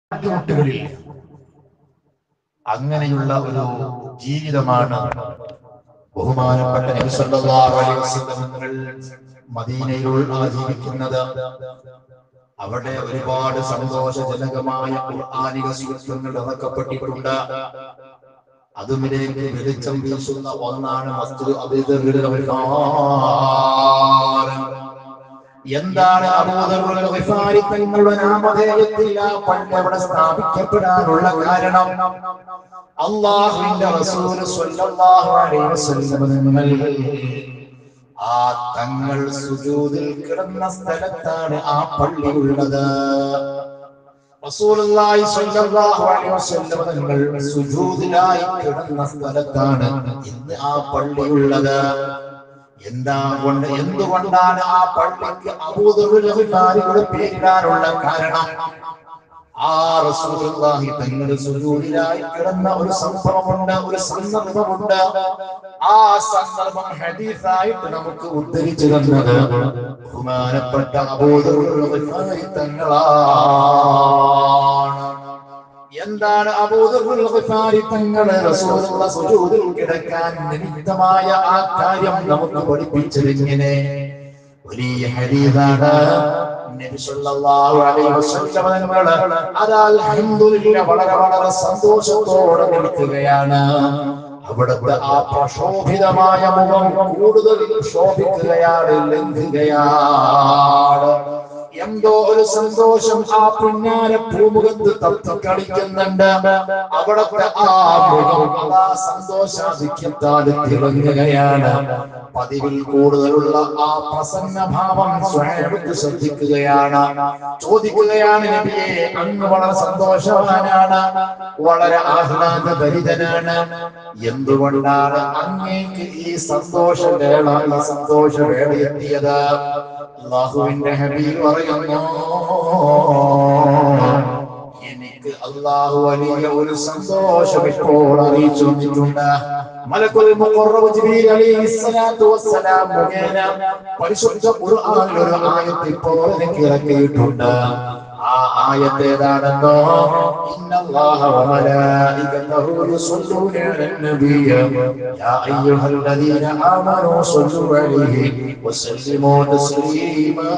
ബുദ്ധിമുട്ടുകളില്ല അങ്ങനെയുള്ള ഒരു ജീവിതമാണ് ബഹുമാനപ്പെട്ട നബി സല്ലല്ലാഹു അലൈഹി വസല്ലം തങ്ങൾ മദീനയിൽ ജീവിക്കുന്നത് അവിടെ ഒരുപാട് സന്തോഷജനകമായ ഖുർആനിക സൂക്തങ്ങൾ ഇറക്കപ്പെട്ടിട്ടുണ്ട് അതുമിലേക്ക് വെളിച്ചം വീശുന്ന ഒന്നാണ് മസ്ജിദ് അബൂദർ എന്താണ് അബൂദർ ഗിഫാരി തങ്ങളുടെ നാമധേയത്തിൽ ആ പള്ളി അവിടെ സ്ഥാപിക്കപ്പെടാനുള്ള കാരണം അള്ളാഹുവിന്റെ റസൂൽ സ്വല്ലല്ലാഹു അലൈഹി വസല്ലം നിങ്ങൾ ആ തങ്ങൾ സുജൂദിൽ കിടന്ന സ്ഥലത്താണ് ആ പള്ളി ഉള്ളത് റസൂലുള്ളാഹി സ്വല്ലല്ലാഹു അലൈഹി വസല്ലം തങ്ങൾ സുജൂദിലായി കിടന്ന സ്ഥലത്താണ് ഇന്ന് ആ പള്ളി ഉള്ളത് എന്താ കൊണ്ട് എന്തുകൊണ്ടാണ് ആ പള്ളിക്ക് അബൂദറുടെ പേരിടാനുള്ള കാരണം ആ റസൂലുള്ളാഹി തങ്ങളുടെ സുജൂദിലായി കിടന്ന ഒരു സംഭവമുണ്ട് ഒരു സന്ദർഭമുണ്ട് ആ സന്ദർഭം ഹദീസായിട്ട് നമുക്ക് ഉദ്ധരിച്ചു തന്നത് ബഹുമാനപ്പെട്ട അബൂദറുൽ തങ്ങളാണ് എന്താണ് അബൂദറുൽ ഗിഫാരി തങ്ങളെ റസൂലുള്ള സുജൂദിൽ കിടക്കാൻ നിമിത്തമായ ആ കാര്യം നമുക്ക് പഠിപ്പിച്ചത് ഇങ്ങനെ വലിയ ഹദീസാണ് നബി സല്ലല്ലാഹു അലൈഹി വസല്ലം തങ്ങൾ അതാ അൽഹംദുലില്ലാഹ് വളരെ വളരെ സന്തോഷത്തോടെ നിൽക്കുകയാണ് അവിടുത്തെ ആ പ്രക്ഷോഭിതമായ മുഖം കൂടുതൽ ശോഭിക്കുകയാണ് ലംഘിക്കുകയാണ് എന്തോ ഒരു സന്തോഷം ആ പിന്നാല പൂമുഖത്ത് തത്വ കളിക്കുന്നുണ്ട് അവിടത്തെ ആ മുഖം ആ സന്തോഷാധിക്യത്താൽ തിളങ്ങുകയാണ് പതിവിൽ കൂടുതലുള്ള ആ പ്രസന്ന ഭാവം സ്വയംക്ക് ശ്രദ്ധിക്കുകയാണ് ചോദിക്കുകയാണ് നബിയെ അങ്ങ് വളരെ സന്തോഷവാനാണ് വളരെ ആഹ്ലാദഭരിതനാണ് എന്തുകൊണ്ടാണ് അങ്ങേക്ക് ഈ സന്തോഷവേള ഈ സന്തോഷവേള എത്തിയത് അള്ളാഹുവിന്റെ ഹബീബ് പറയുന്നു എനിക്ക് അള്ളാഹു വലിയ ഒരു സന്തോഷം ഇപ്പോൾ അറിയിച്ചു തന്നിട്ടുണ്ട് മലക്കുൽ മുഖറബ് ജിബ്രീൽ അലൈഹിസ്സലാത്തു വസ്സലാം മുഖേന പരിശുദ്ധ ഖുർആനിൽ ഒരു ആയത്ത് ഇപ്പോൾ എനിക്ക് ഇറക്കിയിട്ടുണ്ട് ആ ആയത്ത് ഏതാണെന്നോ ഇന്നല്ലാഹ വമലായികതഹു യുസല്ലൂന അലൻ നബിയ്യ യാ അയ്യുഹല്ലദീന ആമനൂ സ്വല്ലു അലൈഹി വസല്ലിമൂ തസ്ലീമാ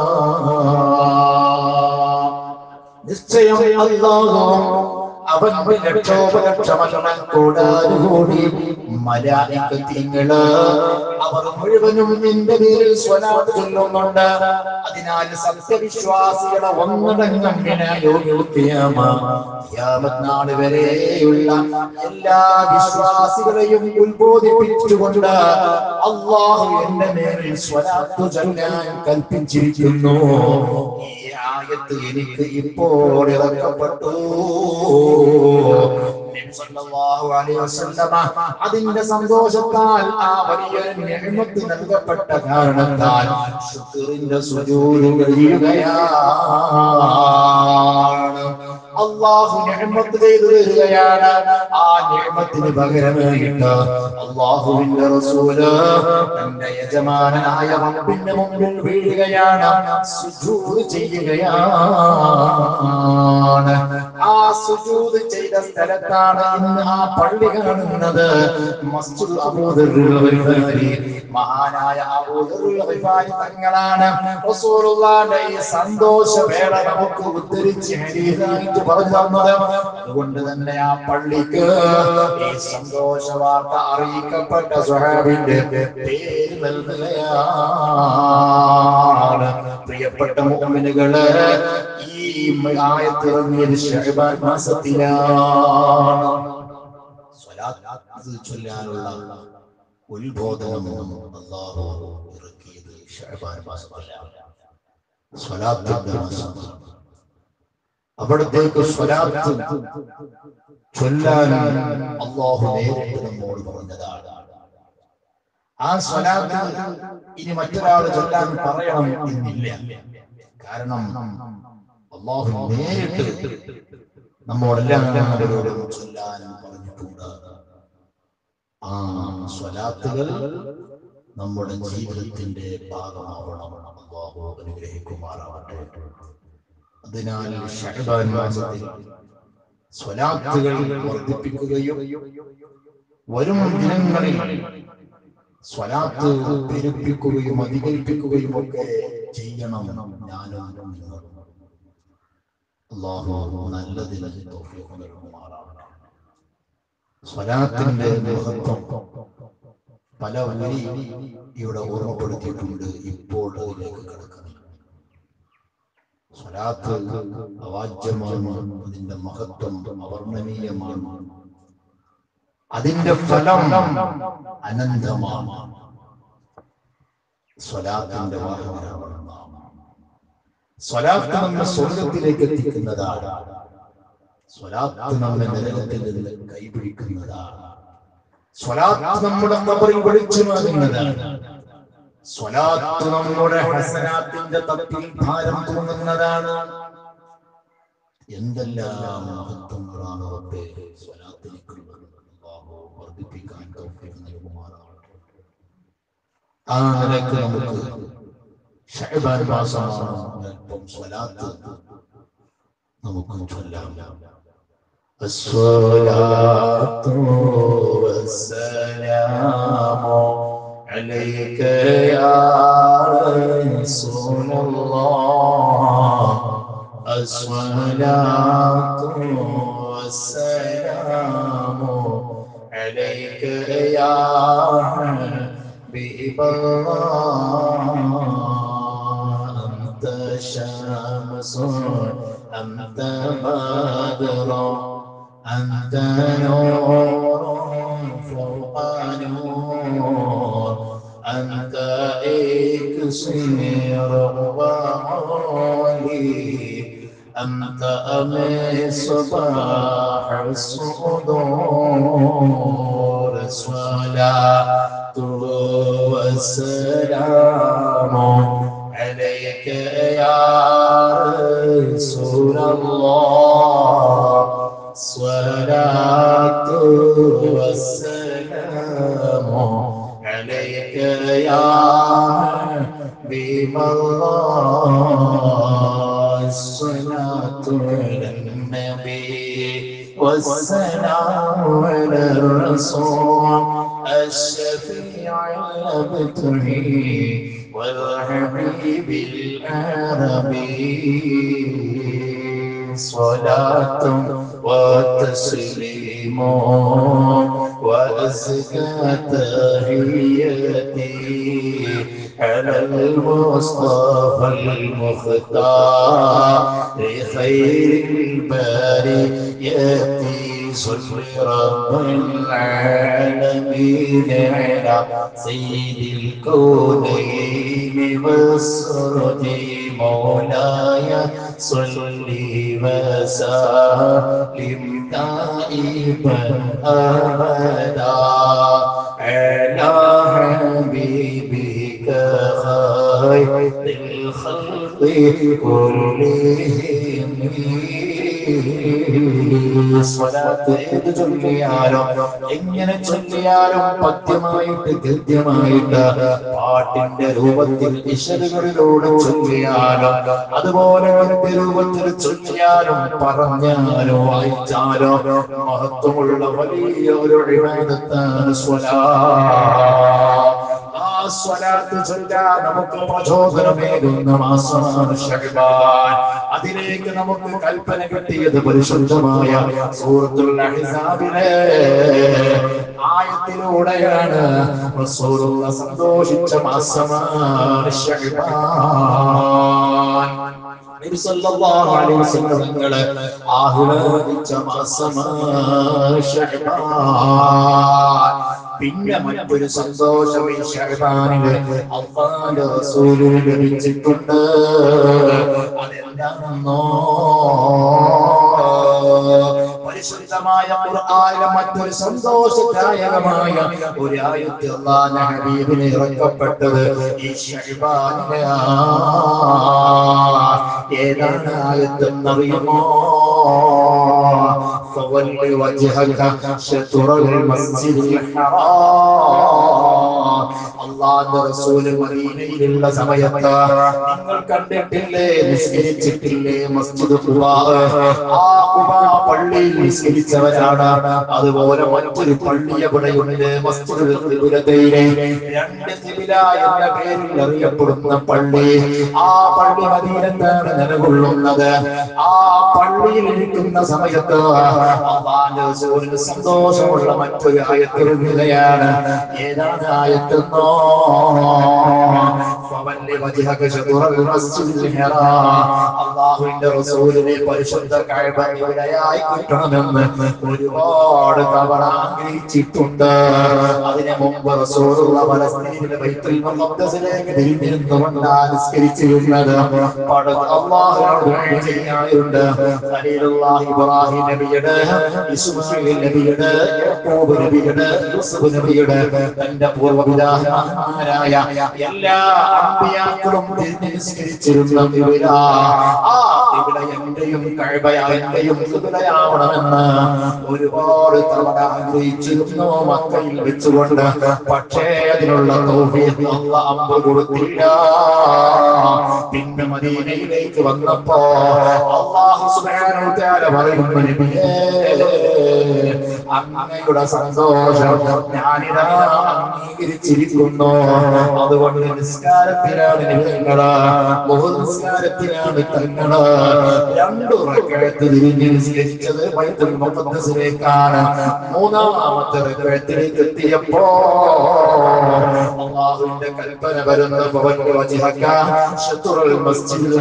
നിശ്ചയം അല്ലാഹു അവന്റെ ലക്ഷോപലക്ഷമല്ല കൂടാനുകൂടി മലായിക്കത്തിങ്ങള് അവർ മുഴുവനും നിന്റെ പേരിൽ സ്വലാത്ത് ചൊല്ലുന്നുണ്ട് അതിനാൽ സത്യവിശ്വാസികളെ ഒന്നടങ്കങ്ങനെ നാട് വരെയുള്ള എല്ലാ വിശ്വാസികളെയും ഉത്ബോധിപ്പിച്ചുകൊണ്ട് അള്ളാഹു എന്റെ മേലിൽ സ്വലാത്ത് ചൊല്ലാൻ കൽപ്പിച്ചിരിക്കുന്നു ഈ ആയത്ത് എനിക്ക് ഇപ്പോൾ ഇറക്കപ്പെട്ടു നബി സല്ലല്ലാഹു അലൈഹി വസല്ലമ അതിന്റെ സന്തോഷത്താൽ ആ വലിയ നിഅമത്ത് നൽകപ്പെട്ട കാരണത്താൽ ശുക്രിന്റെ സുജൂദ് കഴിയുകയാണ് അള്ളാഹു നിഅമത്ത് ചെയ്തു തരികയാണ് ആ നിഅമത്തിന് പകരമായിട്ട് അള്ളാഹുവിന്റെ റസൂല് തന്റെ യജമാനനായ റബ്ബിന്റെ മുമ്പിൽ വീഴുകയാണ് സുജൂദ് ചെയ്യുകയാണ് ആ സുജൂദ് ചെയ്ത സ്ഥലത്താണ് ഇന്ന് ആ പള്ളി കാണുന്നത് മസ്ജിദ് അബൂദറുൽ ഗിഫാരി മഹാനായ അബൂദറുൽ ഗിഫാരി തങ്ങളാണ് റസൂലുള്ളാഹിന്റെ ഈ സന്തോഷവേള നമുക്ക് ഉദ്ധരിച്ച് ഹദീസായിട്ട് പറഞ്ഞു തന്നത് അതുകൊണ്ട് തന്നെ ആ പള്ളിക്ക് ഈ സന്തോഷ വാർത്ത അറിയിക്കപ്പെട്ട സ്വഹാബിന്റെ പേര് നൽകുകയാണ് പ്രിയപ്പെട്ട മുഅ്മിനുകളെ ഈ ആയത്തിറങ്ങിയത് ഷഹബാൻ മാസത്തിലാണ് സ്വലാത്ത് ചൊല്ലാനുള്ള ഉത്ബോധനം അല്ലാഹു ഇറക്കിയത് ഷഹബാൻ മാസത്തിലാണ് സ്വലാത്തിന്റെ മാസം അവിടത്തേക്ക് സ്വലാത്ത് ചൊല്ലാൻ അള്ളാഹു നേരിട്ട് നമ്മോട് പറഞ്ഞതാണ് ആ സ്വലാത്ത് ഇനി മറ്റൊരാൾ ചൊല്ലാൻ പറയണം എന്നില്ല കാരണം അള്ളാഹു നേരിട്ട് നമ്മോടെല്ലാവരോടും ചൊല്ലാൻ പറഞ്ഞിട്ടുണ്ട് ആ സ്വലാത്തുകൾ നമ്മുടെ ജീവിതത്തിന്റെ ഭാഗമാവണം അള്ളാഹു അനുഗ്രഹിക്കുമാറാവട്ടെ അതിനാൽ ഷഹബാൻ മാസത്തിൽ സ്വലാത്തുകൾ വർദ്ധിപ്പിക്കുകയും വരും ദിനങ്ങളിൽ സ്വലാത്ത് പെരുപ്പിക്കുകയും അധികരിപ്പിക്കുകയും ഒക്കെ ചെയ്യണം ഞാനും നിങ്ങളും. അള്ളാഹു നല്ലതിന് തൗഫീഖ് നൽകുമാറാവട്ടെ സ്വലാത്തിന്റെ മഹത്വം പല വരി ഇവിടെ ഓർമ്മപ്പെടുത്തിയിട്ടുണ്ട് ഇപ്പോൾ അതിലേക്ക് കിടക്കുന്നത് സ്വലാത്ത് അവാജ്യമാണ് അതിന്റെ മഹത്വം അവർണ്ണനീയമാണ് അതിന്റെ ഫലം അനന്തമാണ് സ്വലാത്തിന്റെ വാഹനമാണ് നാം. സ്വലാത്ത് നമ്മെ സ്വർഗത്തിലേക്ക് എത്തിക്കുന്നതാണ് സ്വലാത്ത് നമ്മെ നരകത്തിൽ നിന്ന് കൈപിടിക്കുന്നതാണ് സ്വലാത്ത് നമ്മുടെ കബറിൽ വെളിച്ചമാകുന്നതാണ് സ്വലാത്ത് നമ്മുടെ ഹസനാത്തിന്റെ തപ്പിൽ ഭാരം തോന്നുന്നതാണ് എന്തെല്ലാം മഹത്വങ്ങളാണ് റബ്ബേ സ്വലാത്തിലേക്കുള്ളത് അല്ലാഹു വർദ്ധിപ്പിക്കാൻ തൗഫീഖ് നൽകുമാറാവട്ടെ ആ നിലക്ക് നമുക്ക് ഷഹബാൻ മാസമാണ് അല്പം സ്വലാത്ത് നമുക്ക് ചൊല്ലാം الصلاة والسلام عليك يا رسول الله الصلاة والسلام عليك يا حبيب الله أنت شمس أنت بدر أنت نور فوق نور أنت إكسير وعلي أنت مصباح الصدور الصلاة والسلام عليك يا رسول الله صلاة والسلام عليك يا حبيب الله الصلاة على النبي والسلام على الرسول الشفيع المبتغي والحبيب العربي صلاة وتسليم وأزكى تحياتي على المصطفى المختار لخير البرية صل رب العالمين على سيد الكونين والسرد مولاي صل وسلم دائما ابدا على حبيبك خير الخلق كلهم സ്വലാത്ത് ഏത് ചൊല്ലിയാലും എങ്ങനെ ചൊല്ലിയാലും പദ്യമായിട്ട് ഗദ്യമായിട്ട് പാട്ടിന്റെ രൂപത്തിൽ ഇശലുകളിലൂടെ ചൊല്ലിയാലും അതുപോലെ ഒരു രൂപത്തിൽ ചൊല്ലിയാലും പറഞ്ഞാലോ വായിച്ചാലോ മഹത്വമുള്ള വലിയ ഒരു ഇബാദത്താണ് സ്വലാത്ത് ആ സ്വലാത്ത് ചൊല്ലാൻ നമുക്ക് പ്രചോദനമേകുന്ന മാസമാണ് ഷഹബാൻ അതിലേക്ക് നമുക്ക് കൽപ്പന കിട്ടിയത് പരിശുദ്ധമായ സൂറത്തുൽ അഹ്സാബിലെ ആയത്തിലൂടെയാണ് റസൂലുള്ള സന്തോഷിച്ച മാസമാണ് ഷഹബാൻ നബി സല്ലല്ലാഹു അലൈഹി വസല്ലം തങ്ങളെ ആഹ്ലാദിച്ച മാസമാണ് ഷഹബാൻ പിന്നെ മറ്റൊരു സന്തോഷം ഈ ഷഹബാനില് അള്ളാന്റെ റസൂലിന് ലഭിച്ചിട്ടുണ്ട് അതെന്താണെന്നോ പരിശുദ്ധമായ ഖുർആനിലെ മറ്റൊരു സന്തോഷദായകമായ ഒരു ആയത്ത് അള്ളാഹുവിന്റെ ഹബീബിന് ഇറക്കപ്പെട്ടത് ഈ ഷഹബാനിലാണ് ഏതാണ് ആയത്തെന്നറിയുമോ فول وجهك شطر المسجد الحرام അള്ളാന്റെ റസൂല് മദീനയിലുള്ള സമയത്ത് നിങ്ങൾ കണ്ടിട്ടില്ലേ നിസ്കരിച്ചിട്ടില്ലേ മസ്ജിദ് ഖുബാ ആ ഖുബാ പള്ളിയിൽ നിസ്കരിച്ചവരാണ് അതുപോലെ മറ്റൊരു പള്ളി എവിടെയുണ്ട് മസ്ജിദ് ഖിബിലതയിലെ രണ്ട് ഖിബില എന്ന പേരിൽ അറിയപ്പെടുന്ന പള്ളി ആ പള്ളി മദീനത്താണ് നിലകൊള്ളുന്നത് ആ പള്ളിയിൽ ഇരിക്കുന്ന സമയത്ത് അള്ളാന്റെ റസൂലിന് സന്തോഷമുള്ള മറ്റൊരു ആയത്തിരുന്നതാണ് ഏതാണ് ആയത്തെന്നോ ഫവല്ലി വജ്ഹക ശതുറൽ മസ്ജിദിൽ ഹറാം അള്ളാഹുവിന്റെ റസൂലിനെ പരിശുദ്ധ കഅബ ഇവിടെയായി കിട്ടണമെന്ന് ഒരുപാട് തവണ ആഗ്രഹിച്ചിട്ടുണ്ട് അതിനു മുമ്പ് റസൂലുള്ള പലസ്തീനിലെ ബൈത്തുൽ മുഖദ്ദസിലേക്ക് തിരിഞ്ഞിരുന്നുകൊണ്ട് അനുസ്കരിച്ചിരുന്നത് പടം അള്ളാഹുവിനോട് ദുആ ചെയ്യാറുണ്ട് ഖലീലുള്ളാഹി ഇബ്രാഹിം നബിയുടെ ഇസ്മായിൽ നബിയുടെ യാക്കൂബ് നബിയുടെ യൂസുഫ് നബിയുടെ തന്റെ പൂർവ്വപിതാമഹന്മാരായ എല്ലാ അമ്പിയാക്കളും തിരിഞ്ഞ് നിസ്കരിച്ചിരുന്ന ഇവിടെ ആ ഇവിടെ എന്റെയും കഴിവയാന്റെയും കിബിലയാവണമെന്ന് ഒരുപാട് തവണ ആഗ്രഹിച്ചിരുന്നു മക്കയിൽ വെച്ചുകൊണ്ട് പക്ഷേ അതിനുള്ള തൗഫീഖ് അല്ലാഹ് അമ്പ് കൊടുത്തില്ല പിന്നെ മദീനയിലേക്ക് വന്നപ്പോ അള്ളാഹു സുബ്ഹാനഹു വ തആല പറയുന്നു നബിയേ അങ്ങയുടെ സന്തോഷം ഞാനിതാ അംഗീകരിച്ചിരിക്കുന്നു അതുകൊണ്ട് നിസ്കാരത്തിലാണ് നിങ്ങള് നിസ്കാരത്തിലാണ് തങ്ങള് രണ്ടു റക്കഴത്ത് തിരിഞ്ഞ് നിസ്കരിച്ചത് ബൈത്തുൽ മുഖദ്ദസിലേക്കാണ് മൂന്നാമത്തെ റക്കഴത്തിലേക്ക് എത്തിയപ്പോ അള്ളാഹുവിന്റെ കൽപ്പന വരുന്ന പവൻ വജിഹക ശത്രുൽ മസ്ജിദുൽ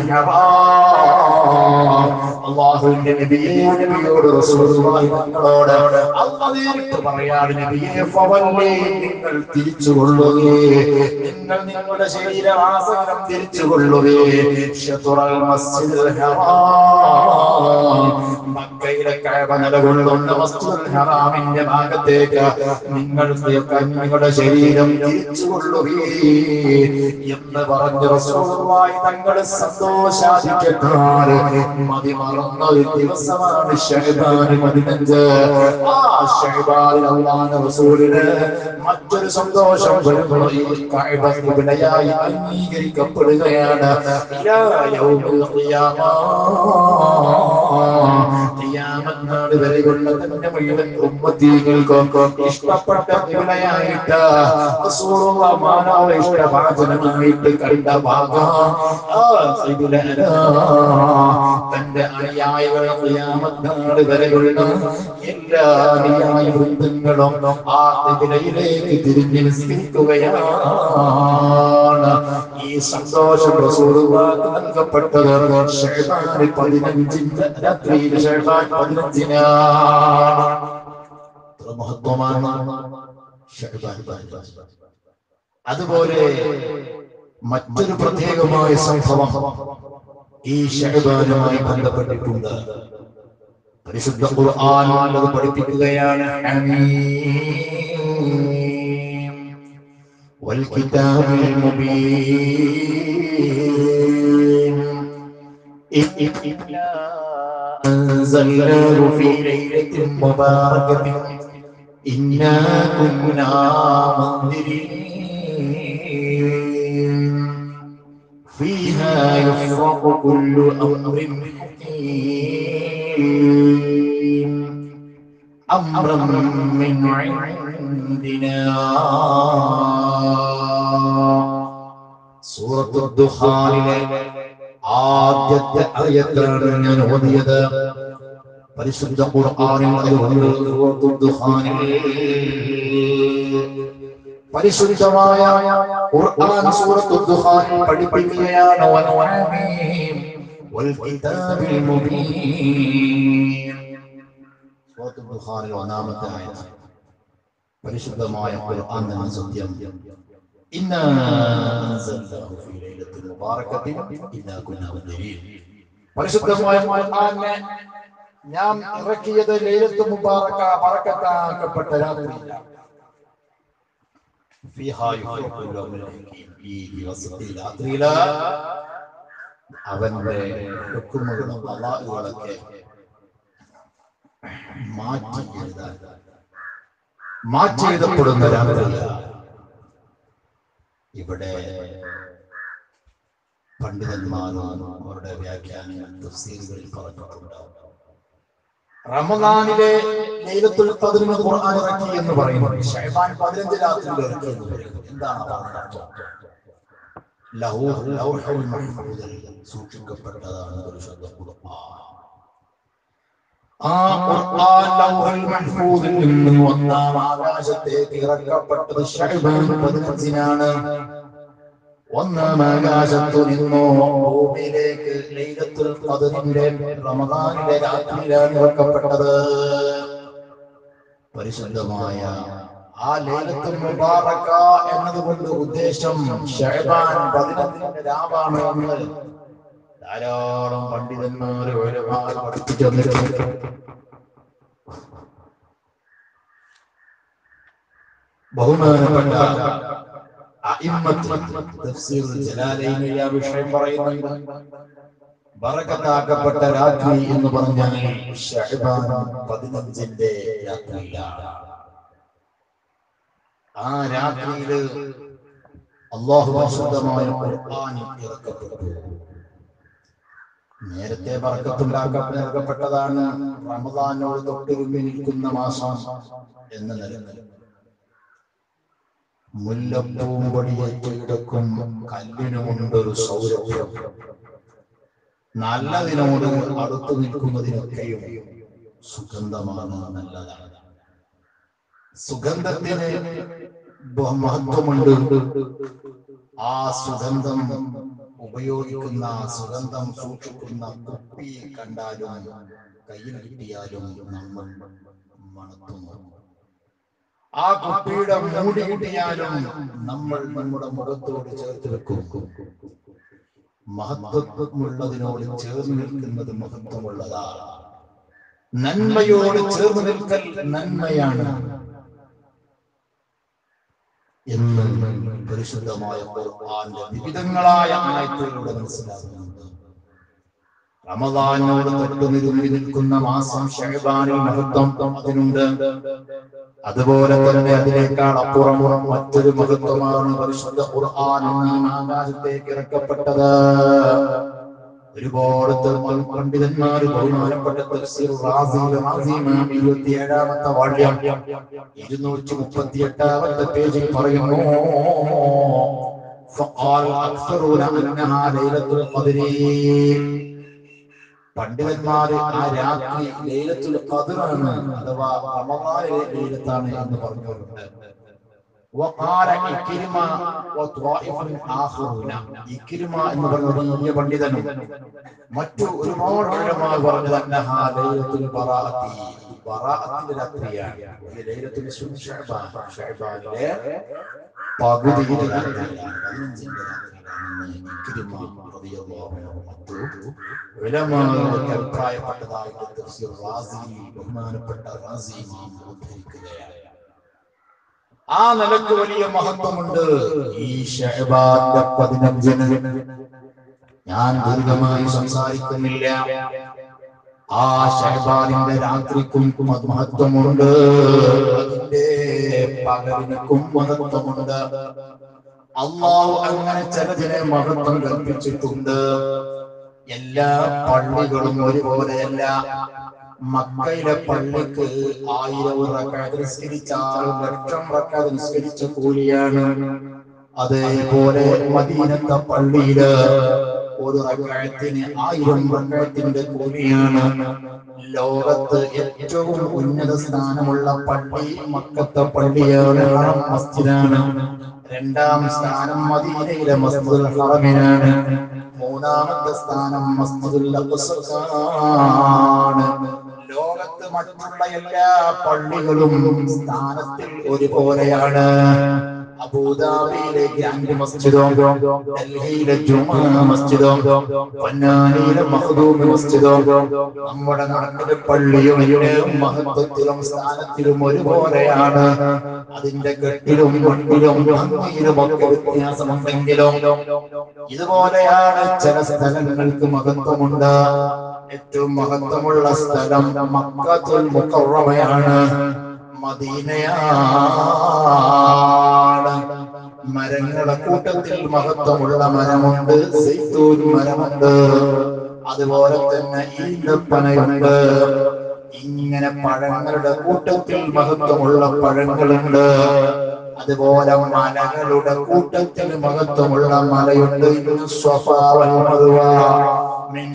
ഹറാം അള്ളാഹുവിന്റെ നബിയെ നബിയോട് റസൂലുള്ളാഹി തങ്ങളോട് അല്ലാഹ് നേരിട്ട് പറയാണ് നബിയെ ഫവല്ലി നിങ്ങൾ തിരിച്ചുകൊള്ളുകേ നിങ്ങൾ നിങ്ങളുടെ ശരീരവാസനം തിരിച്ചുകൊള്ളുകേ ശത്രുൽ മസ്ജിദുൽ ഹറാം മക്കയിലെ കഅബ നിലകൊള്ളുന്ന മസ്ജിദുൽ ഹറാമിന്റെ ഭാഗത്തേക്ക് നിങ്ങൾ നിങ്ങളുടെ ശരീരം തിരിച്ചുകൊള്ളുകേ എന്ന് പറഞ്ഞ റസൂലുള്ളാഹി തങ്ങൾ സന്തോഷാധിക്കത്താറ് മതി മറന്ന ഒരു ദിവസമാണ് ഷഹബാൻ പതിനഞ്ച് ആ ഷഹബാനിൽ അള്ളാഹ് റസൂലിന് മറ്റൊരു സന്തോഷം വരുമ്പോൾ ഈ കഅബ ഖിബ്ലയായി അംഗീകരിക്കപ്പെടുകയാണ് ഇലാ യൗമിൽ ഖിയാമ ഖിയാമത്ത് നാൾ വരെയുള്ള തന്റെ മുഴുവൻ ഉമ്മത്തീകൾക്കും ഇഷ്ടപ്പെട്ട ഖിബ്ലയായിട്ട് റസൂലുള്ളാഹ് മാനവ ഇഷ്ടഭാജനമായിട്ട് കണ്ട ഭാഗം ആ ഖിബ്ലയാണ് തന്റെ അനുയായികൾ ഖിയാമത്ത് നാൾ വരെയുള്ള എല്ലാ അനുയായി വൃന്ദങ്ങളും ആ ഖിബ്ലയിലേക്ക് തിരിഞ്ഞ് നിസ്കരിക്കുകയാണ് ഈ സന്തോഷം റസൂലുള്ളാഹ് നൽകപ്പെട്ടത് ഷഹബാൻ പതിനഞ്ചിന്റെ രാത്രിയിൽ ഷഹബാൻ പതിനഞ്ചിനാണ് ഇത്ര മഹത്വമാണ് ഷഹബാൻ പതിനഞ്ച് അതുപോലെ മറ്റൊരു പ്രത്യേകമായ സംഭവം ഈ ഷഹബാനുമായി ബന്ധപ്പെട്ടിട്ടുണ്ട് പരിശുദ്ധ ഖുർആൻ അത് പഠിപ്പിക്കുകയാണ് ഹമീം والكتاب المبين إنا أنزلناه في ليلة مباركة إنا كنا منذرين فيها يفرق كل أمر حكيم أمرا من عندنا സൂറത്തു ദുഖാനിലെ ആദ്യത്തെ ആയത്താണ് ഞാൻ ഓതിയത് പരിശുദ്ധ ഖുർആനിൽ അതുകൊണ്ട് സൂറത്തു ദുഖാനിൽ പരിശുദ്ധമായ ഖുർആൻ സൂറത്തു ദുഖാനിൽ പഠിപ്പിക്കുകയാണ് വൽഹാമീം വൽകിതാബിൽ മുബീൻ സൂറത്തു ദുഖാനിൽ ഒന്നാമത്തെ ആയത്ത് പരിശുദ്ധമായ ഖുർആൻ തന്നെ സത്യം إنا أنزلناه في ليلة مباركة إنا كنا منذرين പരിശുദ്ധമായ ഖുർആനെ ഞാൻ ഇറക്കിയത് ലൈലത്ത് മുബാറക ബറക്കത്താക്കപ്പെട്ട രാത്രിയിലാണ് ഫീഹാ യുഫ്റഖു അമ്രുൽ ഹകീം. ഈ ദിവസത്തിൽ രാത്രിയില് അവന്റെ ഹുക്കുമുകളും അള്ളാഹുകളൊക്കെ മാറ്റി എഴുതാൻ മാറ്റി എഴുതപ്പെടുന്ന രാത്രിയിലാണ് ഇവിടെ പണ്ഡിതന്മാരും അവരുടെ വ്യാഖ്യാനങ്ങൾ തഫ്സീലുകളിൽ പറഞ്ഞിട്ടുണ്ട് റമദാനിലെ ലൈലത്തുൽ ഖദ്റിന് ഖുർആൻ ഇറക്കി എന്ന് പറയുന്നു ശൈബാൻ പതിനഞ്ച് രാത്രിയിൽ ഇറക്കി എന്ന് പറയുന്നു എന്താണ് അതിന്റെ അർത്ഥം ലഹു ലൗഹുൽ മഹ്ഫൂദിൽ സൂക്ഷിക്കപ്പെട്ടതാണ് പരിശുദ്ധ ഖുർആൻ ആ ഖുർആൻ ലൗഹുൽ മഹ്ഫൂദിൽ നിന്ന് ഒന്നാം ആകാശത്തേക്ക് ഇറക്കപ്പെട്ടത് ശൈബാൻ പതിനഞ്ചിനാണ് ഒന്നാം ആകാശത്തു നിന്നോ ഭൂമിയിലേക്ക് ലൈലത്തുൽ ഖദ്റിന്റെ റമദാനിലെ രാത്രിയിലാണ് ഇറക്കപ്പെട്ടത് പരിശുദ്ധമായ ആ ലൈലത്തുൽ മുബാറക എന്നതുകൊണ്ട് ഉദ്ദേശം ഷഹബാൻ പതിനൊന്നിന്റെ രാവാണ് എന്ന് ധാരാളം പണ്ഡിതന്മാർ ഒരുപാട് പഠിപ്പിച്ചു തന്നിട്ടുണ്ട് ബഹുമാനപ്പെട്ട അഇമ്മത്ത് തഫ്സീറുൽ ജലാലൈനിൽ ആ വിഷയം പറയുന്നുണ്ട് ബറക്കത്താക്കപ്പെട്ട രാത്രി എന്ന് പറഞ്ഞാൽ ഷഹബാൻ പതിനഞ്ചിന്റെ രാത്രിയിലാണ് ആ രാത്രിയില് അള്ളാഹു പരിശുദ്ധമായ ഖുർആൻ ഇറക്കപ്പെട്ടു നേരത്തെ ബറക്കത്തുണ്ടാക്കാൻ നൽകപ്പെട്ടതാണ് റമദാനോട് തൊട്ടുരുമ്പി നിൽക്കുന്ന മാസം എന്ന നിലനിൽ മുല്ലപ്പൂവും പൊടിയേറ്റ് കിടക്കും കല്ലിനുമുണ്ടൊരു സൗരഭ്യം നല്ലതിനോട് അടുത്തു നിൽക്കുന്നതിനൊക്കെയും സുഗന്ധമാണ് നല്ലതാണ് സുഗന്ധത്തിന് ബഹു മഹത്വമുണ്ട് ആ സുഗന്ധം ഉപയോഗിക്കുന്ന ആ സുഗന്ധം സൂക്ഷിക്കുന്ന കുപ്പി കണ്ടാലും കയ്യിൽ കിട്ടിയാലും നമ്മൾ മണത്തുന്നു ആ കുപ്പിയുടെ മൂടി കിട്ടിയാലും നമ്മൾ നമ്മുടെ മുഖത്തോട് ചേർത്ത് വെക്കും മഹത്വമുള്ളതിനോട് ചേർന്ന് നിൽക്കുന്നത് മഹത്വമുള്ളതാണ് നന്മയോട് ചേർന്ന് നിൽക്കൽ നന്മയാണ് എന്ന് പരിശുദ്ധമായ ഖുർആന്റെ വിവിധങ്ങളായ ആയത്തുകളിലൂടെ മനസ്സിലാകുന്നുണ്ട് റമദാനോട് തൊട്ടു നിരുമ്പി നിൽക്കുന്ന മാസം ഷഹബാനിൽ മഹത്വം അതിനുണ്ട് അതുപോലെ തന്നെ അതിനേക്കാൾ അപ്പുറം മറ്റൊരു മഹത്വമാണ് പരിശുദ്ധ ഖുർആൻ ഒന്നാം ആകാശത്തേക്ക് ഇറക്കപ്പെട്ടത് ഒരുപാട് തെർമൽ പണ്ഡിതന്മാർ ബഹുമാനപ്പെട്ട തഫ്സീർ റാസിയിലെ റാസിമ 27ാമത്തെ വാള്യം 238ാമത്തെ പേജിൽ പറയുന്നു فقال الاكثرون انها ليله القدر പണ്ഡിതന്മാര് ആ രാത്രി ലൈലത്തുൽ ഖദറാണ് അഥവാ റമദാനിലെ ലൈലത്താണ് എന്ന് പറഞ്ഞവരുണ്ട് وقال ഇക്രിമ وطائف آخرون ഇക്രിമ എന്ന് പറഞ്ഞ വലിയ പണ്ഡിതനും മറ്റു ഒരുപാട് ഉലമാ പറഞ്ഞത് അന്നഹാ ലൈലത്തുൽ ബറാഅത്തി ബറാഅത്തിന്റെ രാത്രിയാണ് ഈ ലൈലത്തുൽ ശഅബാൻ ശഅബാനിലെ പകുതിയിലെ രാത്രിയാണ് പതിനഞ്ചിന്റെ രാത്രിയാണ് ഇക്രിമ റളിയല്ലാഹു അൻഹു മറ്റു ഉലമാകൾക്ക് അഭിപ്രായപ്പെട്ടതായിട്ട് തഫ്സീർ റാസി ബഹുമാനപ്പെട്ട റാസി ഇമാം ഉദ്ധരിക്കുകയാണ് ആ നിലക്ക് വലിയ മഹത്വമുണ്ട് ഈ ഷഹബാന്റെ പതിനഞ്ചിന് ഞാൻ ദീർഘമായി സംസാരിക്കുന്നില്ല ആ ഷഹബാനിന്റെ രാത്രിക്കും മ- മഹത്വമുണ്ട് അതിന്റെ പകലിനും മഹത്വമുണ്ട് അള്ളാഹു അങ്ങനെ ചിലതിനെ മഹത്വം കൽപ്പിച്ചിട്ടുണ്ട് എല്ലാ പള്ളികളും ഒരുപോലെയല്ല മക്കയിലെ പള്ളിക്ക് ആയിരം റക്കാത്ത് നിസ്കരിച്ചാൽ ലക്ഷം റക്കാത്ത് നിസ്കരിച്ച കൂലിയാണ് അതേപോലെ മദീനത്തെ പള്ളിയില് ഒരു റക്കായത്തിന് ആയിരം റക്കായത്തിന്റെ കൂലിയാണ് ലോകത്ത് ഏറ്റവും ഉന്നത സ്ഥാനമുള്ള പള്ളി മക്കത്തെ പള്ളിയാണ് ഹറം മസ്ജിദാണ് രണ്ടാം സ്ഥാനം മദീനയിലെ മസ്ജിദുൽ ഹറമിനാണ് മൂന്നാമത്തെ സ്ഥാനം മസ്ജിദുൽ അഖ്സയാണ് ലോകത്ത് മറ്റുള്ള എല്ലാ പള്ളികളും സ്ഥാനത്തിൽ ഒരുപോലെയാണ് അബൂദാബിയിലെ ഗ്രാൻഡ് മസ്ജിദോ ഡൽഹിയിലെ ജുമാ മസ്ജിദോ പൊന്നാനിയിലെ മഹദൂം മസ്ജിദോ നമ്മുടെ നാട്ടിലെ പള്ളിയും ഇവിടെയും മഹത്വത്തിലും സ്ഥാനത്തിലും ഒരുപോലെയാണ് അതിന്റെ കെട്ടിലും കൊണ്ടിലും ഭംഗിയിലും ഒക്കെ വ്യത്യാസമുണ്ടെങ്കിലും ഇതുപോലെയാണ് ചില സ്ഥലങ്ങൾക്ക് മഹത്വമുണ്ട് ഏറ്റവും മഹത്വമുള്ള സ്ഥലം മക്കത്തുൽ മുക്കറമയാണ് മദീനയാണ് മരങ്ങളുടെ കൂട്ടത്തിൽ മഹത്വമുള്ള മരമുണ്ട് സൈത്തൂൻ മരമുണ്ട് അതുപോലെ തന്നെ ഈന്തപ്പനയുണ്ട് ഇങ്ങനെ പഴങ്ങളുടെ കൂട്ടത്തിൽ മഹത്വമുള്ള പഴങ്ങളുണ്ട് അതുപോലെ മലകളുടെ കൂട്ടത്തിൽ മഹത്വമുള്ള മലയുണ്ട് ഇന്ന് സ്വഭാവം മിൻ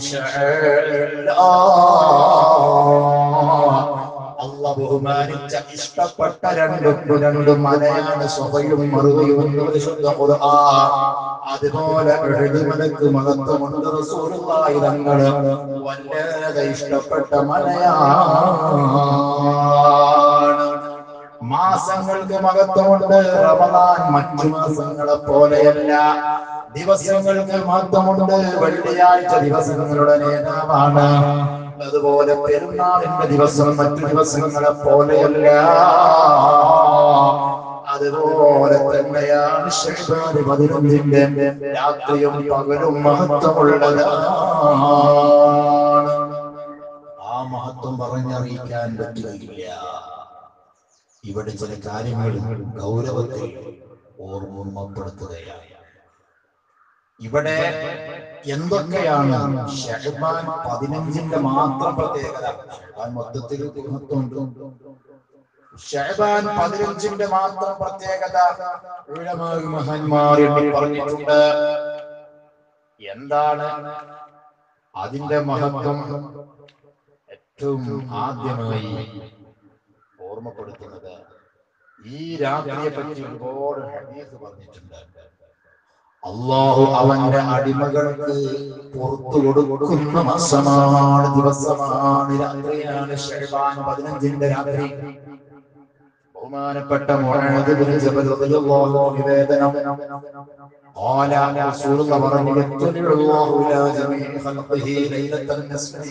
ശഅഇല്ലാഹ്. അല്ല ബഹുമാനിച്ച ഇഷ്ടപ്പെട്ട രണ്ട് രണ്ട് മലയാണ് സ്വഭയും മറുപടിയും എന്ന് പരിശുദ്ധ ഖുർആൻ അതുപോലെ എഴുതിമലക്ക് മഹത്വമുണ്ട് റസൂലുള്ളാഹി തങ്ങൾ വല്ലാതെ ഇഷ്ടപ്പെട്ട മലയാണ് മാസങ്ങൾക്ക് മഹത്വമുണ്ട് റമദാൻ മറ്റു മാസങ്ങളെ പോലെയല്ല ദിവസങ്ങൾക്ക് മഹത്വമുണ്ട് വെള്ളിയാഴ്ച ദിവസങ്ങളുടെ നേതാവാണ് അതുപോലെ പെരുന്നാളിന്റെ ദിവസം മറ്റു ദിവസങ്ങളെ പോലെയല്ല അതുപോലെ തന്നെയാണ് ഷഹബാന് പതിനഞ്ചിന്റെ രാത്രിയും പകലും മഹത്വമുള്ളതാണ് ആ മഹത്വം പറഞ്ഞറിയിക്കാൻ പറ്റുകയില്ല ഇവിടെ ചില കാര്യങ്ങൾ ഗൗരവത്തിൽ ഓർമ്മപ്പെടുത്തുകയാണ് ഇവിടെ എന്തൊക്കെയാണ് ഷഹബാൻ പതിനഞ്ചിന്റെ മാത്രം പ്രത്യേകത ഷഹബാൻ മൊത്തത്തിൽ മഹത്വമുണ്ട് ഷഹബാൻ പതിനഞ്ചിന്റെ മാത്രം പ്രത്യേകത ഉലമാ മഹാന്മാർ എണ്ണി പറഞ്ഞിട്ടുണ്ട് എന്താണ് അതിന്റെ മഹത്വം ഏറ്റവും ആദ്യമായി ഓർമ്മപ്പെടുത്തുന്നത് ഈ രാത്രിയെ പറ്റി ഒരുപാട് ഹദീസ് പറഞ്ഞിട്ടുണ്ട് അള്ളാഹു അവന്റെ അടിമകൾക്ക് പുറത്തു കൊടുക്കുന്ന മാസമാണ് ദിവസമാണ് രാത്രിയാണ് ഷഹബാൻ പതിനഞ്ചിന്റെ രാത്രി ബഹുമാനപ്പെട്ട മുഅാദ് ബിൻ ജബൽ റളിയല്ലാഹു അൻഹു നിവേദനം قال رسول الله പറഞ്ഞു يطلع الله إلى جميع خلقه ليلة النصف من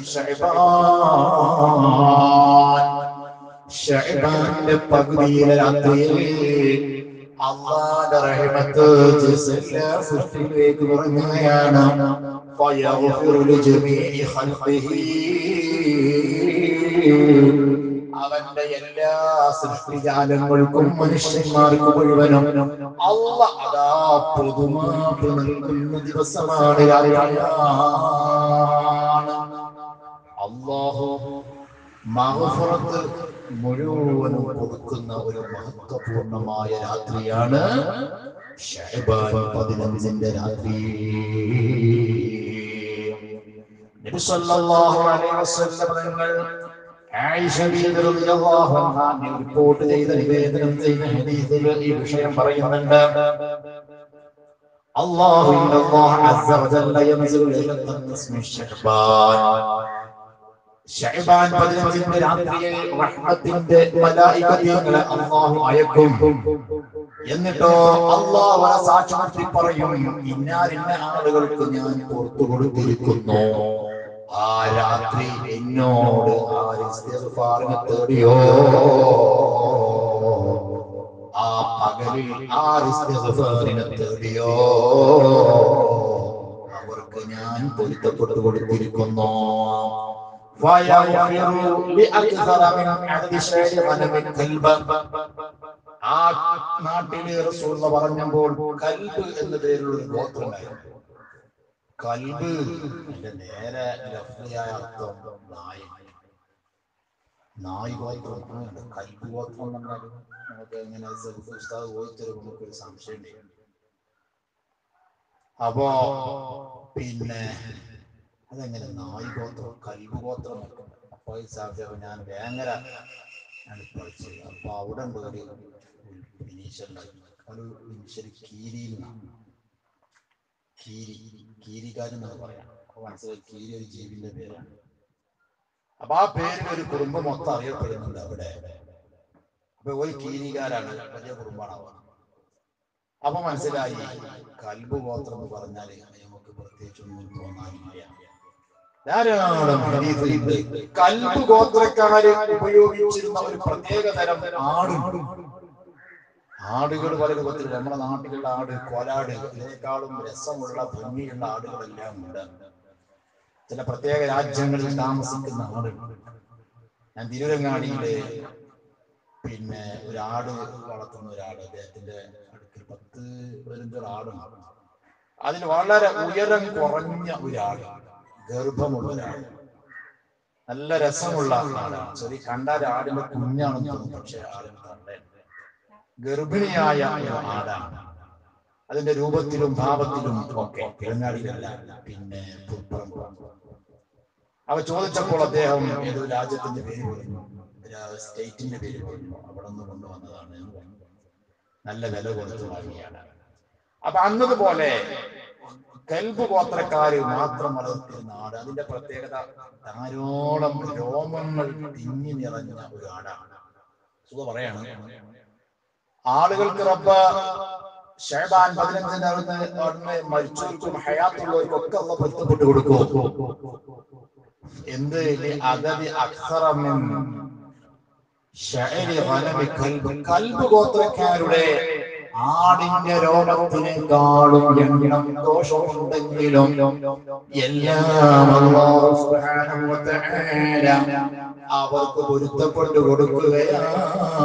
شعبان ഷഹബാന്റെ പകുതിയിലെ രാത്രിയിൽ അള്ളാന്റെ റഹ്മത്ത് എല്ലാ സൃഷ്ടിയിലേക്ക് ഇറങ്ങുകയാണ് فيغفر لجميع خلقه അവന്റെ എല്ലാ സൃഷ്ടിജാലങ്ങൾക്കും മനുഷ്യന്മാർക്ക് മുഴുവനും അല്ല അതാ പൊതുമാപ്പ് നൽകുന്ന ദിവസമാണ് രാത്രിയാണ് അള്ളാഹു മഹഫറത്ത് മുഴുവനും കൊടുക്കുന്ന ഒരു മഹത്വപൂർണമായ രാത്രിയാണ് ഷഹബാൻ പതിനഞ്ചിന്റെ രാത്രി നബി സല്ലല്ലാഹു അലൈഹി വസല്ലം തങ്ങൾ ആയിഷ ബീവി റളിയല്ലാഹു അൻഹ റിപ്പോർട്ട് ചെയ്ത നിവേദനം ചെയ്ത ഹദീസിൽ ഈ വിഷയം പറയുന്നുണ്ട് അല്ലാഹു ഇന്നല്ലാഹു അസ്സ വജല്ല യൻസിലു ലൈലത്തൻ നിസ്ഫി ശഅബാൻ ഷഅബാൻ പതിനഞ്ചിന്റെ രാത്രിയിൽ റഹ്മത്തിന്റെ മലായികതങ്ങളെ അള്ളാഹു അയക്കും എന്നിട്ടോ അള്ളാഹു സാക്ഷി നിർത്തി പറയും ഇന്നാരിന്ന ആളുകൾക്ക് ഞാൻ പുറത്തു കൊടുത്തിരിക്കുന്നു ആ രാത്രി എന്നോട് ആര് ഇസ്തിഗ്ഫാറിനെ തേടിയോ ആ പകലിൽ ആര് ഇസ്തിഗ്ഫാറിനെ തേടിയോ അവർക്ക് ഞാൻ പൊരുത്തപ്പെട്ടു കൊടുത്തിരിക്കുന്നു فيغفر لأكثر من عدد شعر غنم كلب ആ നാട്ടില് റസൂള്ള പറഞ്ഞപ്പോൾ കൽബ് എന്ന പേരുള്ള ഒരു ഗോത്രം ഉണ്ടായിരുന്നു കൽബ് എന്റെ നേരെ ലഫ്ലിയായ അർത്ഥം നായി നായി ഗോത്രം അങ്ങനെയുണ്ട് കൽബ് ഗോത്രം എന്ന് പറഞ്ഞാൽ നമുക്ക് ഇങ്ങനെ സെൽഫ് ഉസ്താദ് പോയിത്തരും നമുക്ക് ഒരു സംശയം ഉണ്ട് അപ്പോ പിന്നെ അതെങ്ങനെ നായി ഗോത്രം കൽബ് ഗോത്രം അപ്പൊ ഈ സംശയം ഞാൻ വേങ്ങര ആണ് പഠിച്ചത് അപ്പൊ അവിടെ ഉണ്ട് ഒരു വിനീശ്വരൻ ഒരു വിനീശ്വരി കീരിയിൽ നിന്നാണ് കീരി കീരിക്കാരെന്നാണ് പറയാം അപ്പൊ മനസ്സിലായി കീരി ഒരു ജീവിന്റെ പേരാണ് അപ്പൊ ആ പേരിൽ ഒരു കുടുംബം മൊത്തം അറിയപ്പെടുന്നുണ്ട് അവിടെ അപ്പൊ ഒരു കീരികാരാണ് വലിയ കുടുംബമാണ് അവർ അപ്പൊ മനസ്സിലായി കൽബ് ഗോത്രം എന്ന് പറഞ്ഞാൽ നമുക്ക് പ്രത്യേകിച്ചൊന്നും തോന്നാനില്ല ധാരാളം ഹദീസുണ്ട് കൽബ് ഗോത്രക്കാര് ഉപയോഗിച്ചിരുന്ന ഒരു പ്രത്യേക തരം ആടുണ്ട് ആടുകൾ പല രൂപത്തിൽ നമ്മുടെ നാട്ടിലുള്ള ആട് കോലാട് ഇതിനേക്കാളും രസമുള്ള ഭംഗിയുള്ള ആടുകളെല്ലാം ഉണ്ട് ചില പ്രത്യേക രാജ്യങ്ങളിൽ താമസിക്കുന്ന ആടുകൾ ഞാൻ തിരുവരങ്ങാടിയിലെ പിന്നെ ഒരു ആട് വളർത്തുന്ന ഒരാൾ അദ്ദേഹത്തിന്റെ അടുക്കൽ പത്ത് പതിനഞ്ചോളം ആടുണ്ട് അതിൽ വളരെ ഉയരം കുറഞ്ഞ ഒരാൾ ഗർഭമുള്ള ഒരാൾ നല്ല രസമുള്ള ആളാണ് ചെറിയ കണ്ടാൽ ആടിന്റെ കുഞ്ഞാണെന്ന് തോന്നും പക്ഷെ ആടിന് തള്ളയാണ് ഗർഭിണിയായ ഒരു ആടാണ് അതിന്റെ രൂപത്തിലും ഭാവത്തിലും ഒക്കെ കിഴങ്ങാടിയിലല്ല പിന്നെ പുൽപ്പറമ്പ് അവ ചോദിച്ചപ്പോൾ അദ്ദേഹം ഏതോ രാജ്യത്തിന്റെ പേര് പറഞ്ഞു ഒരു സ്റ്റേറ്റിന്റെ പേര് പറഞ്ഞു അവിടെ നിന്ന് കൊണ്ടുവന്നതാണ് എന്ന് പറഞ്ഞു നല്ല വില കൊടുത്ത് വാങ്ങിയാണ് അപ്പൊ അന്നതുപോലെ കൽബ് ഗോത്രക്കാര് മാത്രം വളർത്തിയ നാട് അതിന്റെ പ്രത്യേകത ധാരോളം രോമങ്ങൾ തിങ്ങി നിറഞ്ഞ ഒരു ആടാണ് സുഖ പറയാണ് ആളുകൾക്ക് റബ്ബ് ഷഹബാൻ പതിനഞ്ചിന് അവിടുന്ന് അവിടുന്ന് മരിച്ചവർക്കും ഹയാത്തുള്ളവർക്കും ഒക്കെ അള്ള പൊരുത്തപ്പെട്ട് കൊടുക്കും എന്ത് അഗതി അക്സറമിൻ ഷഅരി ഗനമി കൽബ് കൽബ് ഗോത്രക്കാരുടെ ആടിന്റെ രോമത്തിനേക്കാളും എണ്ണം ദോഷമുണ്ടെങ്കിലും എല്ലാം അല്ലാഹു സുബ്ഹാനഹു വ തആല അവർക്ക് പൊരുത്തപ്പെട്ടു കൊടുക്കുകയാണ്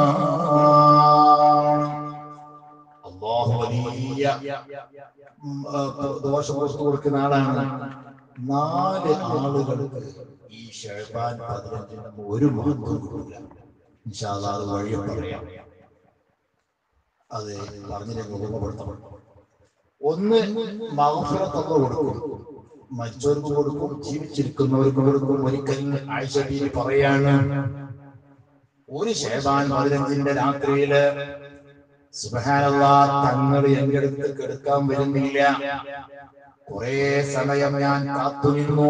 അള്ളാഹു വലിയ ഉം, ആ, ദോഷം പുറത്തു കൊടുക്കുന്ന ആളാണ് നാല് ആളുകൾക്ക് ഈ ഷെഹബാൻ പതിനഞ്ചിന് ഒരു മഹത്വം കിട്ടില്ല ഇൻഷാ അല്ലാഹ് അത് വഴിയെ പറയാം അത് പറഞ്ഞില്ലെങ്കിൽ ഓർമ്മപ്പെടുത്തണം ഒന്ന് മഹഫിറത്തല്ല കൊടുക്കും മരിച്ചവർക്ക് കൊടുക്കും ജീവിച്ചിരിക്കുന്നവർക്ക് കൊടുക്കും ഒരിക്കൽ ആയിഷബീവി പറയാണ് ഒരു ഷേബാൻ പതിനഞ്ചിന്റെ രാത്രിയില് സുബഹാനല്ലാ തങ്ങൾ എന്റെ അടുത്ത് കെടുക്കാൻ വരുന്നില്ല കുറെ സമയം ഞാൻ കാത്തുനിന്നു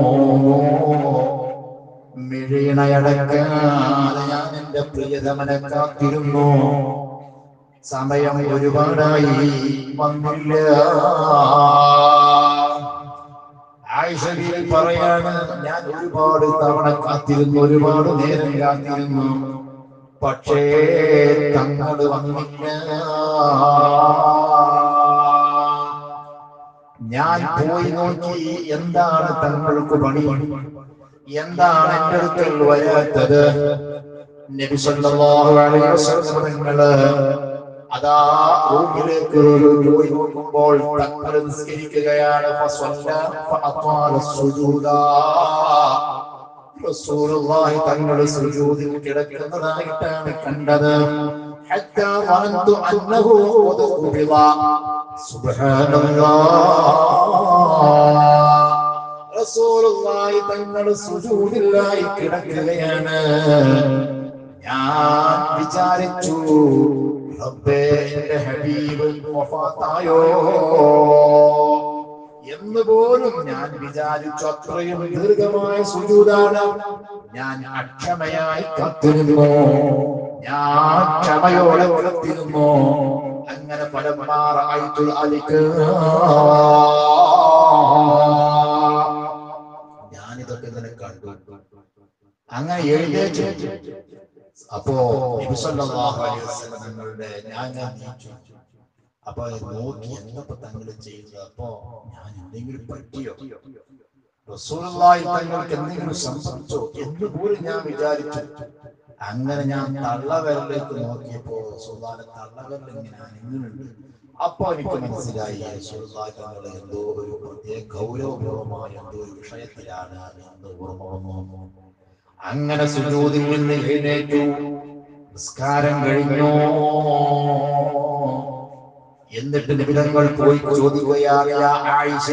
മിഴിയണയടക്കാതെ ഞാൻ എന്റെ പ്രിയതമനെ കാത്തിരുന്നു സമയം ഒരുപാടായി വന്നില്ല ആയിഷയിൽ പറയാണ് ഞാൻ ഒരുപാട് തവണ കാത്തിരുന്നു ഒരുപാട് നേരം കാത്തിരുന്നു പക്ഷേ തങ്ങൾ വന്നില്ല ഞാൻ പോയി നോക്കി എന്താണ് തങ്ങൾക്ക് പണി എന്താണ് എന്റെ അടുക്കൽ വരാത്തത് നബി സല്ലല്ലാഹു അലൈഹി വസല്ലം തങ്ങള് അതാ റൂമിലേക്ക് പോയി നോക്കുമ്പോൾ തങ്ങൾ നിസ്കരിക്കുകയാണ് ഫസ്വല്ല ഫഅത്വാല സുജൂദാ റസൂലുള്ളാഹി തങ്ങൾ സുജൂദിൽ കിടക്കുന്നതായിട്ടാണ് കണ്ടത് حتى ظننت أنه قد قبض سبحان الله റസൂലുള്ളാഹി തങ്ങൾ സുജൂദിലായി കിടക്കുകയാണ് ഞാൻ വിചാരിച്ചു റബ്ബേ എന്റെ ഹബീബ് വഫാത്തായോ എന്ന് പോലും ഞാൻ വിചാരിച്ചു അത്രയും ദീർഘമായ സുജൂദാണ് ഞാൻ അക്ഷമയായി കാത്തിരുന്നു ഞാൻ ക്ഷമയോടെ കാത്തിരുന്നു അങ്ങനെ പരമാറ ആയിട്ടുള്ള അലിക്ക് ഞാനിതൊക്കെ ഇങ്ങനെ കണ്ടു അങ്ങനെ എഴുന്നേറ്റ് അപ്പോ നബി സല്ലല്ലാഹു അലൈഹി വസല്ലം തങ്ങളുടെ ഞാൻ ഞാൻ നീച്ചു അപ്പൊ നോക്കി എന്തപ്പോ തങ്ങൾ ചെയ്തത് അപ്പോ ഞാൻ എന്തെങ്കിലും പറ്റിയോ റസൂലുള്ളാഹി തങ്ങൾക്ക് എന്തെങ്കിലും സംഭവിച്ചോ എന്ന് പോലും ഞാൻ വിചാരിച്ചു അങ്ങനെ ഞാൻ തള്ളവരലേക്ക് നോക്കിയപ്പോ സുൽത്താന തള്ളവരൽ ഇങ്ങനെ അനങ്ങുന്നുണ്ട് അപ്പൊ എനിക്ക് മനസ്സിലായി റസൂലുള്ളാഹി തങ്ങൾ എന്തോ ഒരു പ്രത്യേക ഗൗരവപൂർവമായ എന്തോ ഒരു വിഷയത്തിലാണ് എന്ന് ഓർമ്മ വന്നു അങ്ങനെ സുജൂദിൽ നിന്ന് എഴുന്നേറ്റു നിസ്കാരം കഴിഞ്ഞു എന്നിട്ട് നിബിധങ്ങൾ പോയി ചോദിക്കുകയാണ് "യാ ആയിഷ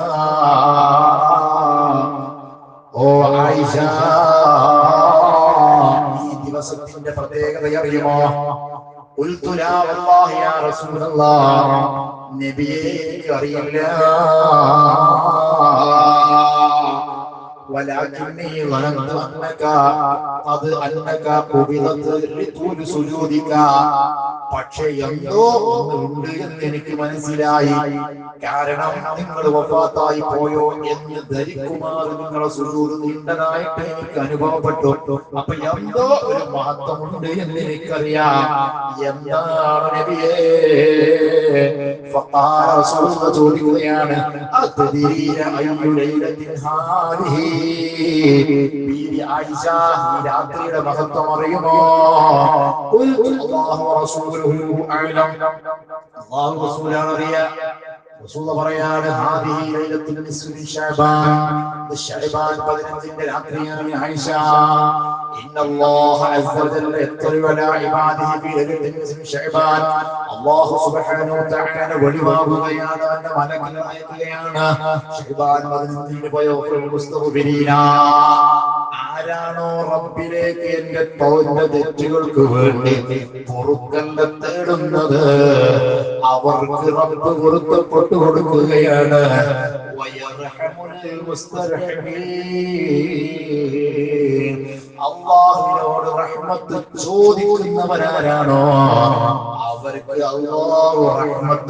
ഓ ആയിഷ ഈ ദിവസത്തിന്റെ പ്രത്യേകത അറിയുമോ قلت لا والله يا رسول الله നബിയെ എനിക്ക് അറിയില്ല ولكني ظننت أنك قد أنك قبضت لطول سجودك പക്ഷെ എന്തോ ഒന്നുണ്ട് എന്ന് എനിക്ക് മനസ്സിലായി കാരണം നിങ്ങൾ വഫാത്തായി പോയോ എന്ന് ധരിക്കുമാർ നിങ്ങളെ സുജൂദ് നീണ്ടതായിട്ട് എനിക്ക് അനുഭവപ്പെട്ടു അപ്പൊ എന്തോ ഒരു മഹത്വമുണ്ട് എന്ന് എനിക്കറിയാം എന്താണ് നബിയേ ഫഖാല റസൂലുള്ളാഹി ചോദിക്കുകയാണ് അത്ദരീന അയ്യു ലൈലത്തിൻ ഹാദിഹി ബീവി ആയിഷ ഈ രാത്രിയുടെ മഹത്വം അറിയുമോ ഖുൽതു അല്ലാഹു റസൂലുഹു അഅലം അല്ലാഹു റസൂലാണ് അറിയാ റസൂൽ പറയാണ് ഹാദിഹി ലൈലത്തുൽ നിസ്ഫി മിൻ ശഅബാൻ ഇത് ശഅബാൻ 15ന്റെ രാത്രിയാണ് ആയിഷ ഇന്ന അല്ലാഹ അസ്സ വജല്ല യത്ലു അലാ ഇബാദിഹി ഫീ ലൈലത്തുൽ നിസ്ഫി മിൻ ശഅബാൻ അല്ലാഹു സുബ്ഹാനഹു വതആല വെളിവാകുകയാണ് അവന്റെ മലക്കുകൾ അയക്കുകയാണ് ശഅബാൻ 15ന് പോയോ മുസ്തഗ്ഫിരീന ആരാണോ റബ്ബിലേക്ക് എന്റെ തോന്ന തെറ്റുകൾക്ക് വേണ്ടി പൊറുക്കല്ല തേടുന്നത് അവർക്ക് റബ്ബ് പൊരുത്തപ്പെട്ടു കൊടുക്കുകയാണ് വയർഹമുൽ മുസ്തർഹമീൻ. അള്ളാഹുവിനോട് റഹ്മത്ത് ചോദിക്കുന്നവരാരാണോ അവർക്ക് അള്ളാഹു റഹ്മത്ത്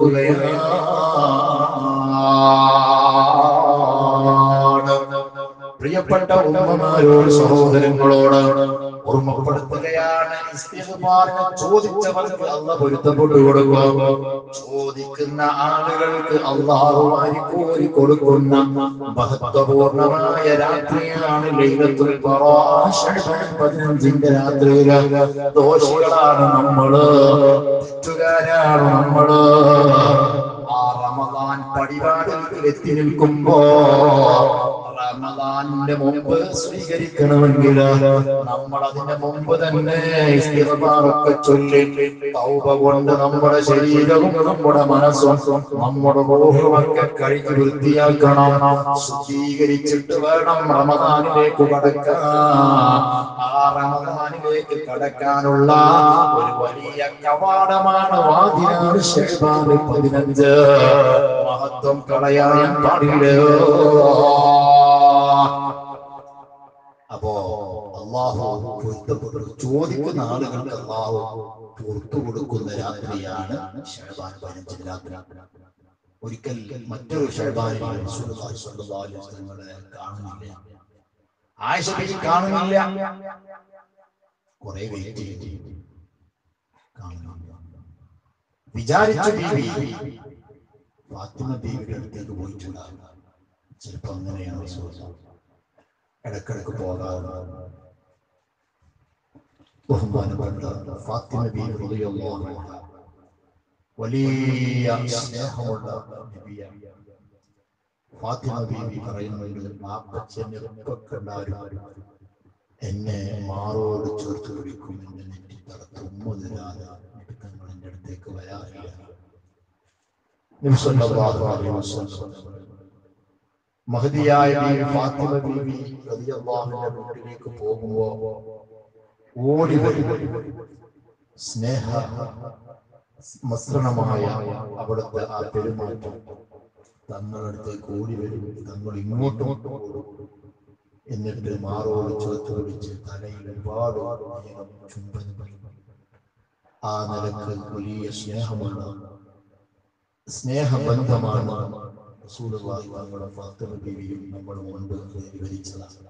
കൊടുക്കുകയാണ് പ്രിയപ്പെട്ട ഉമ്മമാരോട് സഹോദരങ്ങളോട് ഓർമ്മപ്പെടുത്തുകയാണ് ഇസ്തിഗ്ഫാറിനെ ചോദിച്ചവർക്ക് അല്ല പൊരുത്തപ്പെട്ടു കൊടുക്കും ചോദിക്കുന്ന ആളുകൾക്ക് അള്ളാഹു വാരിക്കോരി കൊടുക്കുന്ന മഹത്വപൂർണമായ രാത്രിയാണ് ലൈലത്തുൽ ഖറാ ശഅബാൻ പതിനഞ്ചിന്റെ രാത്രിയില് ദോഷികളാണ് നമ്മള് തെറ്റുകാരാണ് നമ്മള് ആ റമദാൻ പടിവാതിൽക്കൽ എത്തി നിൽക്കുമ്പോ റമദാനിന്റെ മുമ്പ് സ്വീകരിക്കണമെങ്കിൽ നമ്മൾ അതിന്റെ മുമ്പ് തന്നെ ഇസ്തിഗ്ഫാറൊക്കെ ചൊല്ലി തൗബ കൊണ്ട് നമ്മുടെ ശരീരവും നമ്മുടെ മനസ്സും നമ്മുടെ റൂഹുമൊക്കെ കഴുകി വൃത്തിയാക്കണം ശുദ്ധീകരിച്ചിട്ട് വേണം റമദാനിലേക്ക് കടക്കാൻ ആ റമദാനിലേക്ക് കടക്കാനുള്ള ഒരു വലിയ കവാടമാണ് വാതിലാണ് ഷെഹബാൻ പതിനഞ്ച് മഹത്വം കളയാൻ പാടില്ലയോ അപ്പോ അള്ളാഹു പൊരുത്തപ്പെട്ടു ചോദിക്കുന്ന ആളുകൾക്ക് അള്ളാഹു പുറത്തു കൊടുക്കുന്ന രാത്രിയാണ് ഷഹബാൻ പതിനഞ്ചിന് രാത്രി ഒരിക്കൽ മറ്റൊരു ഷഹബാനിൽ റസൂലുള്ളാഹി സ്വല്ലല്ലാഹു അലൈഹി വസല്ലമയെ കാണുന്നില്ല ആയിഷ ബീവി കാണുന്നില്ല കുറെ വെയിറ്റ് ചെയ്തു കാണുന്നില്ല വിചാരിച്ചു ബീവി ഫാത്തിമ ബീവിയുടെ അടുത്തേക്ക് പോയിട്ടുണ്ടാകും ചിലപ്പോ അങ്ങനെയാണ് റസൂലുള്ളാഹി ഇടക്കിടക്ക് പോകാറുണ്ട് ബഹുമാനപ്പെട്ട ഫാത്തിമ ബീവി റളിയല്ലാഹു അൻഹ വലിയ സ്നേഹമുള്ള നബിയാണ് ഫാത്തിമ ബീവി പറയുന്നുണ്ട് മാപ്പച്ചനെ എപ്പോ കണ്ടാലും എന്നെ മാറോട് ചേർത്ത് പിടിക്കും എന്റെ നെറ്റിത്തറ തുമ്മ തരാതെ തങ്ങൾ എന്റെ അടുത്തേക്ക് വരാറില്ല നബി സല്ലല്ലാഹു അലൈഹി വസല്ലം മഹതിയായ ബീവി ഫാത്തിമ ബീവി റളിയല്ലാഹുവിന്റെ വീട്ടിലേക്ക് പോകുമ്പോ ഓടി വരും സ്നേഹ മസ്രണമായ അവിടുത്തെ ആ പെരുമാറ്റം തങ്ങളടുത്തേക്ക് ഓടി വരും തങ്ങൾ ഇങ്ങോട്ടും ഓടും. എന്നിട്ട് മാറോട് ചേർത്ത് പിടിച്ച് തലയിൽ ഒരുപാട് നേരം ചുംബനം നൽകും. ആ നിലക്ക് വലിയ സ്നേഹമാണ് സ്നേഹബന്ധമാണ് റസൂലുള്ളാഹി തങ്ങളുടെ ഫാത്തിമ ബീവിയും നമ്മൾ മുൻപ് വിവരിച്ചതാണ്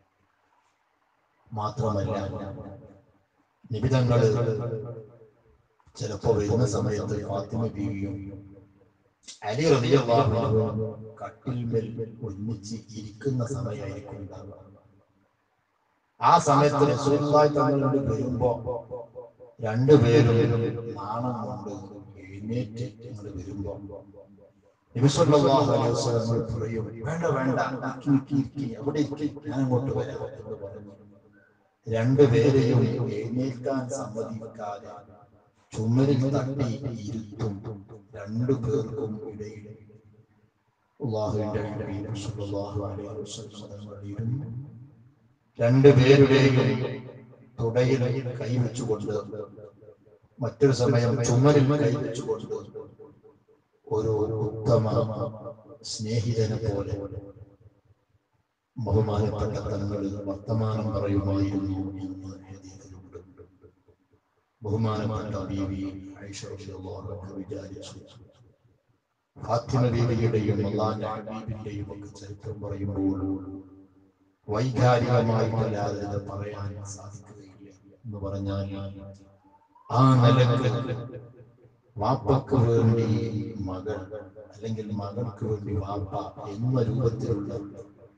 മാത്രമല്ല നിബിതങ്ങള് ചിലപ്പോ വരുന്ന സമയത്ത് ഫാത്തിമ ബീവിയും അലി റളിയല്ലാഹു അൻഹു കട്ടിൽമേൽ ഒരുമിച്ച് ഇരിക്കുന്ന സമയമായിരിക്കും ഉണ്ടാവുക ആ സമയത്ത് റസൂലുള്ളാഹി തങ്ങളോട് വരുമ്പോ രണ്ടുപേരും നാണം കൊണ്ട് എഴുന്നേറ്റ് ഇങ്ങോട്ട് വരുമ്പോ നബി സല്ലല്ലാഹു അലൈഹി വസല്ലം പറയും വേണ്ട വേണ്ട ഇരിക്ക്, ഇരിക്ക്, ഇരിക്ക്, അവിടെ ഇരിക്ക്, ഞാൻ അങ്ങോട്ട് വരാം എന്ന് പറഞ്ഞു രണ്ടുപേരെയും എഴുന്നേൽക്കാൻ സമ്മതിക്കാതെ ചുമരിൽ തട്ടി ഇരുത്തും രണ്ടു പേർക്കും ഇടയിൽ അള്ളാഹുവിന്റെ നബി സല്ലല്ലാഹു അലൈഹി വസല്ലം തങ്ങൾ ഇരുന്നു രണ്ടുപേരുടെയും തുടയിൽ കൈവച്ചുകൊണ്ട് മറ്റൊരു സമയം ചുമരിൽ കൈവച്ചുകൊണ്ട് ഒരു ഉത്തമ സ്നേഹിതനെ പോലെ ബഹുമാനപ്പെട്ട തങ്ങൾ വർത്തമാനം പറയുമായിരുന്നു എന്ന് ഹദീസിലുണ്ട് ബഹുമാനപ്പെട്ട ബീവി ആയിഷ റളിയല്ലാഹു അൻഹ വിചാരിച്ചു ഫാത്തിമ ബീവിയുടെയും അള്ളാന്റെ ഹബീബിന്റെയും ഒക്കെ ചരിത്രം പറയുമ്പോൾ വൈകാരികമായിട്ടല്ലാതെ ഇത് പറയാൻ സാധിക്കുകയില്ല എന്ന് പറഞ്ഞാൽ ആ നിലക്ക് വാപ്പക്ക് വേണ്ടി മകൾ അല്ലെങ്കിൽ മകൾക്ക് വേണ്ടി വാപ്പ എന്ന രൂപത്തിലുള്ള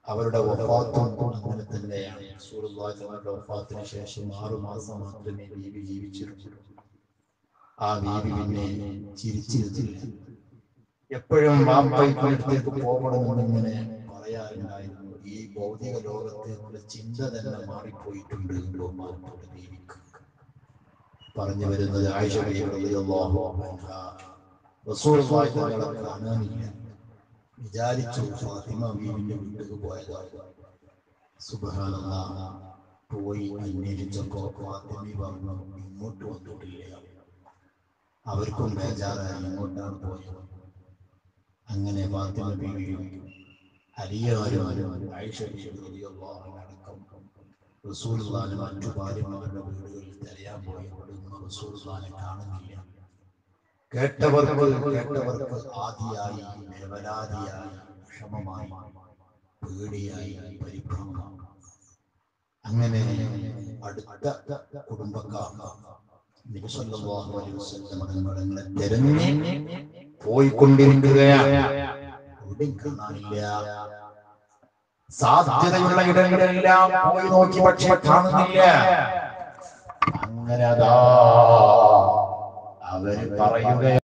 അവരുടെ വഫാത്തും അങ്ങനെ തന്നെയാണ് റസൂലുള്ളാഹി തങ്ങളുടെ വഫാത്തിന് ശേഷം ആറു മാസം മാത്രമേ ബീവി ജീവിച്ചിരുന്നുള്ളൂ ആ ബീവി പിന്നെ ചിരിച്ചിരുത്തില്ല എപ്പോഴും വാപ്പയ്ക്കടുത്തേക്ക് പോകണമെന്നിങ്ങനെ പറയാറുണ്ടായിരുന്നു ഈ ഭൗതിക ലോകത്തേക്കുള്ള ചിന്ത തന്നെ മാറിപ്പോയിട്ടുണ്ട് ബഹുമാനപ്പെട്ട ബീവിക്ക് പറഞ്ഞു വരുന്നത് ആയിഷ ബീവി റളിയല്ലാഹു അൻഹാ റസൂലുള്ളാഹി തങ്ങളെ കാണാനില്ല വിചാരിച്ചു ഫാത്തിമ ബീവിന്റെ വീട്ടിൽ പോയതാണ് സുബ്ഹാനല്ലാഹ് പോയി അന്വേഷിച്ചപ്പോ ഫാത്തിമ പറഞ്ഞു ഇങ്ങോട്ട് വന്നിട്ടില്ല അവർക്കും ബേജാറായി ഇങ്ങോട്ടാണ് പോയത് അങ്ങനെ ഫാത്തിമ ബീവിയും അലിയാരും ആയിഷ ബീവി റളിയല്ലാഹു അൻഹ അടക്കം റസൂലുള്ളാഹിന്റെ മറ്റു ഭാര്യമാരുടെ വീടുകളിൽ തിരയാൻ പോയപ്പോൾ ഇന്ന് റസൂലുള്ളാഹിനെ കാണുന്നില്ല കേട്ടവർക്ക് കേട്ടവർക്ക് ആദിയായി വേവലാതിയായി വിഷമമായി പേടിയായി പരിഭ്രമമായി അങ്ങനെ അടുത്ത കുടുംബക്കാർ നബി സല്ലല്ലാഹു അലൈഹി വസല്ലം തങ്ങളെ തിരഞ്ഞ് പോയിക്കൊണ്ടിരിക്കുകയാണ് എവിടെയും കാണാനില്ല സാധ്യതയുള്ള ഇടങ്ങളെല്ലാം പോയി നോക്കി പക്ഷെ കാണുന്നില്ല അങ്ങനെ അതാ അവര് പറയുക